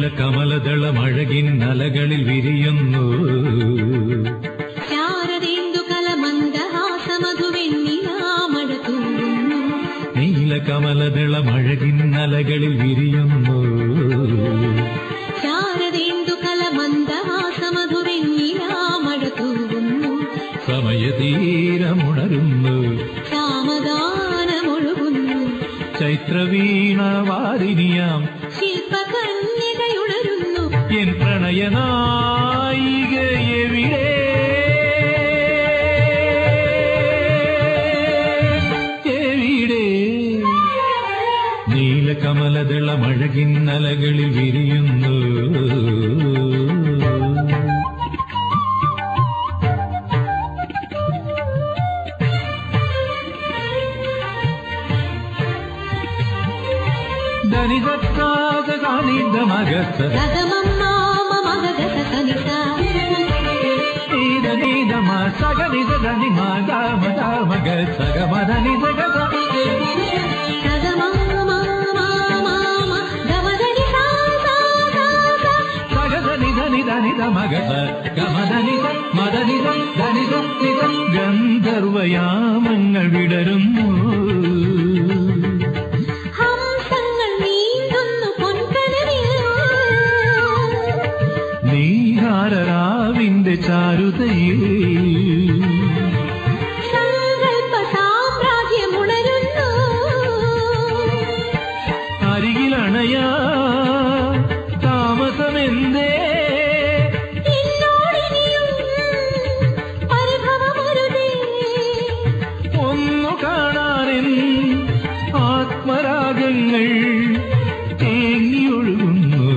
നീലകമലദളമഴകിൻ അലകളിൽ വിരിയുന്നു ശാരദേന്ദു കലമന്ദഹാസമധുവെണ്ണിലാമഴ തൂങ്ങുന്നു നീലകമലദളമഴകിൻ അലകളിൽ വിരിയുന്നു ശാരദേന്ദു കലമന്ദഹാസമധുവെണ്ണിലാമഴ തൂങ്ങുന്നു സമയതീരമുണരുന്നു സാമഗാനമൊഴുകുന്നു ചൈത്രവീണ വാരിനിയാം ശില്പകന്യകയുണരുന്നു എൻ പ്രണയനായിക എവിടെ എവിടെ നീലകമലദളമഴകിൻ അലകളിൽ വിരിയുന്നു ധനിതത്താക കാണിത മകത്ത రథమమ్మామ మగగత కనిత నీద నీద మా సగ నిజ ధని మా గా మద మగ సగ మద నిజ గద రథమమ్మామ గమదని సా సా సా సా సగ ధని ధని ధని ధ మగ ధ గ మద నిజ మద నిజ ധനി ധ നിജ ഗന്ധർവയാമങ്ങൾ വിടരുന്നു ഹംസങ്ങൾ നീന്തുന്നു പൊൻകനവിൽ നീഹാരരാവിന്റെ ചാരുതയിൽ സങ്കൽപ്പ സാമ്രാജ്യമുണരുന്നു അരികിലണയാ താമസമെന്തേ എന്നോടിനിയും പരിഭവമരുതേ ഒന്നു കാണാനെൻ ആത്മരാഗങ്ങൾ തേങ്ങിയൊഴുകുന്നു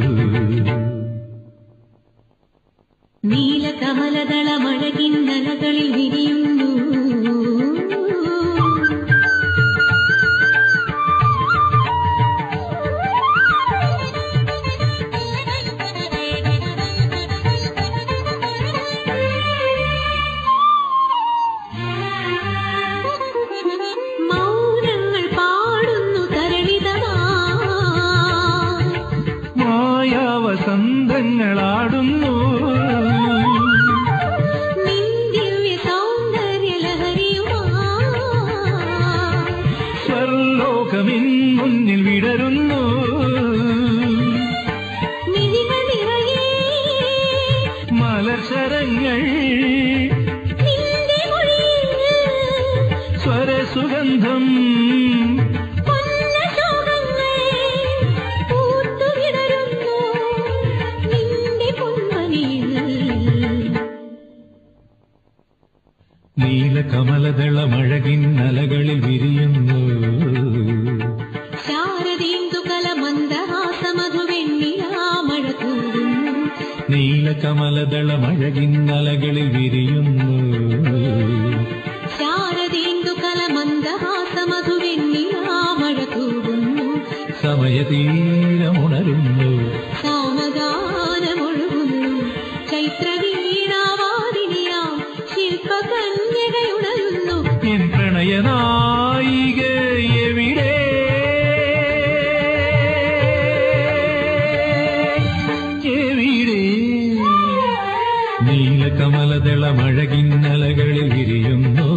നീലകമലദളമഴകിന്നലകളിൽ വിരിയുന്നു മൗനങ്ങൾ പാടുന്നു തരളിതമാ മായാവസന്തങ്ങളാടുന്നു നിന്ദിവ്യ സൗന്ദര്യലഹരിയുമാ സ്വർലോകമിൻ മുന്നിൽ വിടരുന്നു നിധികൾ നിറയെ മലർശരങ്ങൾ നിന്റെ മൊഴിയിൽ സ്വരസുഗന്ധം പൊന്നശോകങ്ങൾ പൂത്തുവിടരുന്നു നിന്റെ പൊന്മണിയിൽ നീലകമലദളമഴകിൻ അലകളിൽ വിരിയുന്നു ശാരദീന്ദുകല മന്ദഹാസമധുവെണ്ണിലാമഴ തൂകുന്നു നീലകമലദളമഴകിൻ അലകളിൽ വിരിയുന്നു ശാരദീന്ദുകല മന്ദഹാസമധുവെണ്ണിലാമഴ തൂകുന്നു സമയതീരമുണരുന്നു സാമഗാനമൊഴുകുന്നു ചൈത്രവീണാവാദിനിയാം ശില്പകന്യകയുണരുന്നു എൻ പ്രണയനായിക എവിടെ എവിടെ നീലകമലദളമഴകിൻ അലകളിൽ വിരിയുന്നു